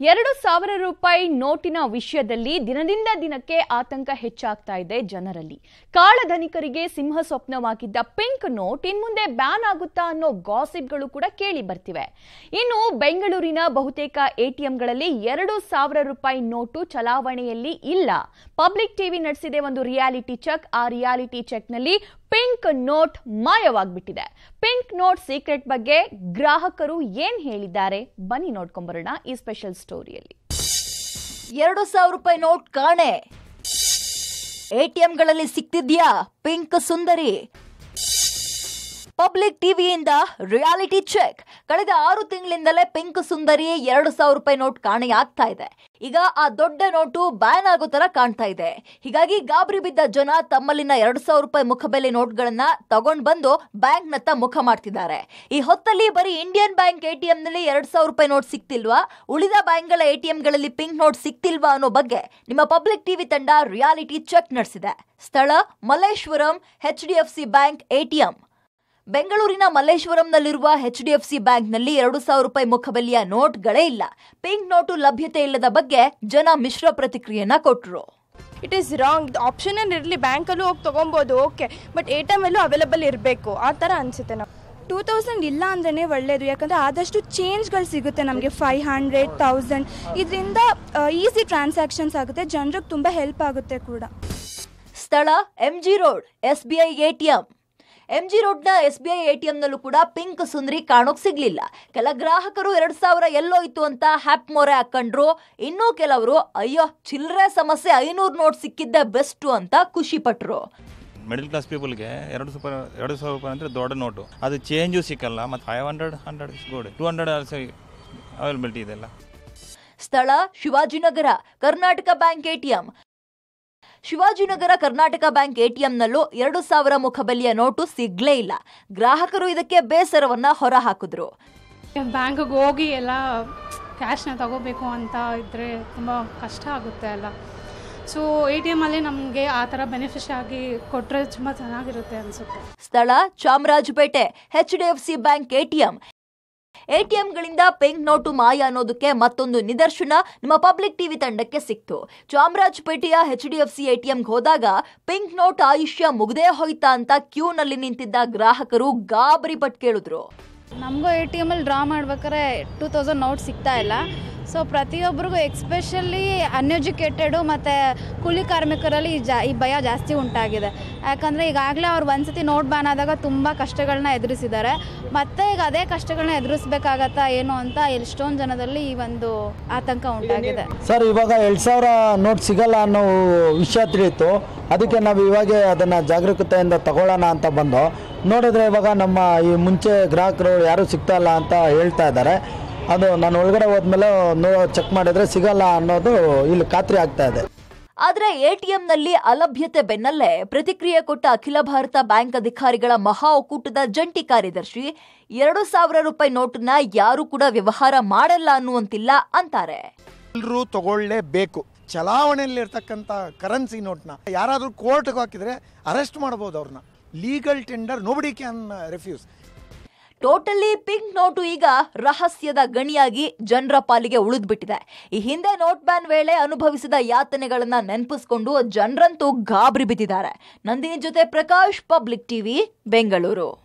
ಎರಡು ಸಾವಿರ ರೂಪಾಯಿ ನೋಟಿನ ವಿಷಯದಲ್ಲಿ ದಿನದಿಂದ ದಿನಕ್ಕೆ ಆತಂಕ ಹೆಚ್ಚಾಗ್ತಾ ಇದೆ ಜನರಲ್ಲಿ ಕಾಳಧನಿಕರಿಗೆ ಸಿಂಹ ಸ್ವಪ್ನವಾಗಿದ್ದ ಪಿಂಕ್ ನೋಟ್ ಇನ್ಮುಂದೆ ಬ್ಯಾನ್ ಆಗುತ್ತಾ ಅನ್ನೋ ಗಾಸಿಪ್ಗಳು ಕೂಡ ಕೇಳಿ ಬರ್ತಿವೆ ಇನ್ನು ಬೆಂಗಳೂರಿನ ಬಹುತೇಕ ಎಟಿಎಂಗಳಲ್ಲಿ ಎರಡು ಸಾವಿರ ರೂಪಾಯಿ ನೋಟು ಚಲಾವಣೆಯಲ್ಲಿ ಇಲ್ಲ ಪಬ್ಲಿಕ್ ಟಿವಿ ನಡೆಸಿದೆ ಒಂದು ರಿಯಾಲಿಟಿ ಚೆಕ್ ಆ ರಿಯಾಲಿಟಿ ಚೆಕ್ನಲ್ಲಿ ಪಿಂಕ್ ನೋಟ್ ಮಾಯವಾಗ್ಬಿಟ್ಟಿದೆ ಪಿಂಕ್ ನೋಟ್ ಸೀಕ್ರೆಟ್ ಬಗ್ಗೆ ಗ್ರಾಹಕರು ಏನ್ ಹೇಳಿದ್ದಾರೆ ಬನ್ನಿ ನೋಡ್ಕೊಂಬರೋಣ ಈ ಸ್ಪೆಷಲ್ ಸ್ಟೋರಿಯಲ್ಲಿ ಎರಡು ಸಾವಿರ ರೂಪಾಯಿ ನೋಟ್ ಕಾಣೆ ಎಟಿಎಂಗಳಲ್ಲಿ ಸಿಕ್ತಿದ್ಯಾ ಪಿಂಕ್ ಸುಂದರಿ ಪಬ್ಲಿಕ್ ಟಿವಿಯಿಂದ ರಿಯಾಲಿಟಿ ಚೆಕ್ ಕಳೆದ ಆರು ತಿಂಗಳಿಂದಲೇ ಪಿಂಕ್ ಸುಂದರಿ ಎರಡು ಸಾವಿರ ರೂಪಾಯಿ ನೋಟ್ ಕಾಣೆಯಾಗ್ತಾ ಇದೆ ಈಗ ಆ ದೊಡ್ಡ ನೋಟು ಬ್ಯಾನ್ ಆಗೋ ತರ ಕಾಣ್ತಾ ಇದೆ ಹೀಗಾಗಿ ಗಾಬರಿ ಬಿದ್ದ ಜನ ತಮ್ಮಲ್ಲಿನ ಎರಡು ಸಾವಿರ ರೂಪಾಯಿ ಮುಖಬೆಲೆ ನೋಟ್ಗಳನ್ನ ತಗೊಂಡ್ ಬಂದು ಬ್ಯಾಂಕ್ ನತ್ತ ಮುಖ ಮಾಡ್ತಿದ್ದಾರೆ ಈ ಹೊತ್ತಲ್ಲಿ ಬರೀ ಇಂಡಿಯನ್ ಬ್ಯಾಂಕ್ ಎಟಿಎಂ ನಲ್ಲಿ ಎರಡ್ ಸಾವಿರ ರೂಪಾಯಿ ನೋಟ್ ಸಿಕ್ತಿಲ್ವಾ ಉಳಿದ ಬ್ಯಾಂಕ್ಗಳ ಎಟಿಎಂಗಳಲ್ಲಿ ಪಿಂಕ್ ನೋಟ್ ಸಿಕ್ತಿಲ್ವಾ ಅನ್ನೋ ಬಗ್ಗೆ ನಿಮ್ಮ ಪಬ್ಲಿಕ್ ಟಿವಿ ತಂಡ ರಿಯಾಲಿಟಿ ಚೆಕ್ ನಡೆಸಿದೆ ಸ್ಥಳ Malleshwaram H D F C bank ATM ಬೆಂಗಳೂರಿನ ಮಲ್ಲೇಶ್ವರಂನಲ್ಲಿರುವ ಎಚ್ ಡಿ ಎಫ್ ಸಿ ಬ್ಯಾಂಕ್ನಲ್ಲಿ ಎರಡು ಸಾವಿರ ರೂಪಾಯಿ ಮುಖಬೆಲೆಯ ನೋಟ್ಗಳೇ ಇಲ್ಲ ಪಿಂಕ್ ನೋಟು ಲಭ್ಯತೆ ಇಲ್ಲದ ಬಗ್ಗೆ ಜನ ಮಿಶ್ರ ಪ್ರತಿಕ್ರಿಯೆಯನ್ನ ಕೊಟ್ಟರು ಇಟ್ ಈಸ್ ರಾಂಗ್ ಆಪ್ಷನ್ ಇರಲಿ ಬ್ಯಾಂಕಲ್ಲೂ ಹೋಗಿ ತೊಗೊಬೋದು ಓಕೆ ಬಟ್ ಎ ಟಿ ಎಮ್ಮಲ್ಲೂ ಅವೈಲೇಬಲ್ ಇರಬೇಕು ಆ ಥರ ಅನಿಸುತ್ತೆ ನಾವು ಟೂ ತೌಸಂಡ್ ಇಲ್ಲ ಅಂದ್ರೇ ಒಳ್ಳೆಯದು ಯಾಕಂದರೆ ಆದಷ್ಟು ಚೇಂಜ್ಗಳು ಸಿಗುತ್ತೆ ನಮಗೆ ಫೈವ್ ಹಂಡ್ರೆಡ್ ತೌಸಂಡ್ ಇದರಿಂದ ಈಸಿ ಟ್ರಾನ್ಸಾಕ್ಷನ್ಸ್ ಆಗುತ್ತೆ ಜನರಿಗೆ ತುಂಬ ಹೆಲ್ಪ್ ಆಗುತ್ತೆ ಕೂಡ ಸ್ಥಳ MG road S B I ATM MG ರೋಡ್ನ ಎಸ್ ಬಿ ಐ ಎಟಿಎಂನಲ್ಲೂ ಕೂಡ ಪಿಂಕ್ ಸುಂದರಿ ಕಾಣೋಕ್ ಸಿಗ್ಲಿಲ್ಲ ಕೆಲ ಗ್ರಾಹಕರು ಎರಡ್ ಸಾವಿರ ಎಲ್ಲೋಯ್ತು ಅಂತ ಹ್ಯಾಪ್ ಮೊರೆ ಹಾಕೊಂಡ್ರು ಇನ್ನೂ ಕೆಲವರು ಅಯ್ಯೋ ಚಿಲ್ಲರೆ ಸಮಸ್ಯೆ ಐನೂರು ನೋಟ್ ಸಿಕ್ಕಿದ್ದೆ ಬೆಸ್ಟು ಅಂತ ಖುಷಿ ಪಟ್ರು ಮಿಡಲ್ ಕ್ಲಾಸ್ ಪೀಪಲ್ಗೆ ಎರಡು ಸೂಪರ್ ಎರಡು ಸಾವಿರ ರೂಪಾಯಿ ಅಂದರೆ ದೊಡ್ಡ ನೋಟು ಅದು ಚೇಂಜು ಸಿಕ್ಕಲ್ಲ ಮತ್ತು five hundred hundred is good two hundred also availability ಇದೆಲ್ಲ ಸ್ಥಳ Shivajinagar Karnataka bank ATM Shivajinagar Karnataka bank ಎಟಿಎಂನಲ್ಲೂ ಎರಡು ಸಾವಿರ ಮುಖಬೆಲೆಯ ನೋಟು ಸಿಗ್ಲೇ ಇಲ್ಲ ಗ್ರಾಹಕರು ಇದಕ್ಕೆ ಬೇಸರವನ್ನ ಹೊರಹಾಕಿದ್ರು ಬ್ಯಾಂಕಿಗೆ ಹೋಗಿ ಎಲ್ಲ ಕ್ಯಾಶ್ನ ತಗೋಬೇಕು ಅಂತ ಇದ್ದರೆ ತುಂಬ ಕಷ್ಟ ಆಗುತ್ತೆ ಅಲ್ಲ ಸೊ ಎ ಟಿ ಎಮಲ್ಲಿ ನಮಗೆ ಆ ಥರ ಬೆನಿಫಿಷ್ ಆಗಿ ಕೊಟ್ಟರೆ ತುಂಬ ಚೆನ್ನಾಗಿರುತ್ತೆ ಅನಿಸುತ್ತೆ ಸ್ಥಳ Chamarajpet H D F C bank ATM ಎಟಿಎಂಗಳಿಂದ ಪಿಂಕ್ ನೋಟು ಮಾಯ ಅನ್ನೋದಕ್ಕೆ ಮತ್ತೊಂದು ನಿದರ್ಶನ ನಿಮ್ಮ ಪಬ್ಲಿಕ್ ಟಿವಿ ತಂಡಕ್ಕೆ ಸಿಕ್ತು ಚಾಮರಾಜಪೇಟೆಯ ಎಚ್ ಡಿ ಎಫ್ ಸಿ ಎಟಿಎಂಗೆ ಹೋದಾಗ ಪಿಂಕ್ ನೋಟ್ ಆಯುಷ್ಯ ಮುಗ್ದೇ ಹೋಯ್ತಾ ಅಂತ ಕ್ಯೂನಲ್ಲಿ ನಿಂತಿದ್ದ ಗ್ರಾಹಕರು ಗಾಬರಿ ಪಟ್ ಕೇಳಿದ್ರು ನಮಗೂ ಎ ಟಿ ಎಮಲ್ಲಿ ಡ್ರಾ ಮಾಡ್ಬೇಕಾದ್ರೆ ಟೂ ತೌಸಂಡ್ ನೋಟ್ ಸಿಗ್ತಾ ಇಲ್ಲ ಸೊ ಪ್ರತಿಯೊಬ್ಬರಿಗೂ ಎಕ್ಸ್ಪೆಷಲಿ ಅನ್ಎಜುಕೇಟೆಡು ಮತ್ತು ಕೂಲಿ ಕಾರ್ಮಿಕರಲ್ಲಿ ಈ ಜಾ ಈ ಭಯ ಜಾಸ್ತಿ ಉಂಟಾಗಿದೆ ಯಾಕಂದರೆ ಈಗಾಗಲೇ ಅವ್ರು ಒಂದ್ಸತಿ ನೋಟ್ ಬ್ಯಾನ್ ಆದಾಗ ತುಂಬ ಕಷ್ಟಗಳನ್ನ ಎದುರಿಸಿದ್ದಾರೆ ಮತ್ತೆ ಈಗ ಅದೇ ಕಷ್ಟಗಳನ್ನ ಎದುರಿಸ್ಬೇಕಾಗತ್ತಾ ಏನು ಅಂತ ಎಷ್ಟೊಂದು ಜನದಲ್ಲಿ ಈ ಒಂದು ಆತಂಕ ಉಂಟಾಗಿದೆ ಸರ್ ಇವಾಗ ಎರಡು ಸಾವಿರ ನೋಟ್ ಸಿಗಲ್ಲ ಅನ್ನೋ ವಿಷಯ ತಿಳಿಯಿತು ಅದಕ್ಕೆ ನಾವು ಇವಾಗೆ ಅದನ್ನು ಜಾಗರೂಕತೆಯಿಂದ ತಗೊಳ್ಳೋಣ ಅಂತ ಬಂದು ನೋಡಿದ್ರೆ ಇವಾಗ ನಮ್ಮ ಈ ಮುಂಚೆ ಗ್ರಾಹಕರು ಯಾರೂ ಸಿಗ್ತಾ ಇಲ್ಲ ಅಂತ ಹೇಳ್ತಾ ಇದ್ದಾರೆ ಅದು ನಾನು ಒಳಗಡೆ ಹೋದ್ಮೇಲೆ ನೋ ಚೆಕ್ ಮಾಡಿದರೆ ಸಿಗಲ್ಲ ಅನ್ನೋದು ಇಲ್ಲಿ ಖಾತ್ರಿ ಆಗ್ತಾ ಇದೆ ಆದ್ರೆ ಎಟಿಎಂನಲ್ಲಿ ಅಲಭ್ಯತೆ ಬೆನ್ನಲ್ಲೇ ಪ್ರತಿಕ್ರಿಯೆ ಕೊಟ್ಟ ಅಖಿಲ ಭಾರತ ಬ್ಯಾಂಕ್ ಅಧಿಕಾರಿಗಳ ಮಹಾ ಒಕ್ಕೂಟದ ಜಂಟಿ ಕಾರ್ಯದರ್ಶಿ ಎರಡು ಸಾವಿರ ರೂಪಾಯಿ ನೋಟನ್ನ ಯಾರು ಕೂಡ ವ್ಯವಹಾರ ಮಾಡಲ್ಲ ಅನ್ನುವಂತಿಲ್ಲ ಅಂತಾರೆ ಎಲ್ಲರೂ ತಗೊಳ್ಳೇಬೇಕು ಚಲಾವಣೆಯಲ್ಲಿರ್ತಕ್ಕಂಥ ಕರೆನ್ಸಿ ನೋಟ್ನ ಯಾರಾದರೂ ಕೋರ್ಟ್ಗೆ ಹಾಕಿದ್ರೆ ಅರೆಸ್ಟ್ ಮಾಡ್ಬೋದು ಅವ್ರನ್ನ legal tender nobody can refuse totally pink note ಈಗ ರಹಸ್ಯದ ಗಣಿಯಾಗಿ ಜನರ ಪಾಲಿಗೆ ಉಳಿದ್ಬಿಟ್ಟಿದೆ ಈ ಹಿಂದೆ ನೋಟ್ ಬ್ಯಾನ್ ವೇಳೆ ಅನುಭವಿಸಿದ ಯಾತನೆಗಳನ್ನ ನೆನಪಿಸ್ಕೊಂಡು ಜನರಂತೂ ಗಾಬರಿ ಬಿದ್ದಿದ್ದಾರೆ ನಂದಿನಿ ಜೊತೆ ಪ್ರಕಾಶ್ ಪಬ್ಲಿಕ್ ಟಿವಿ ಬೆಂಗಳೂರು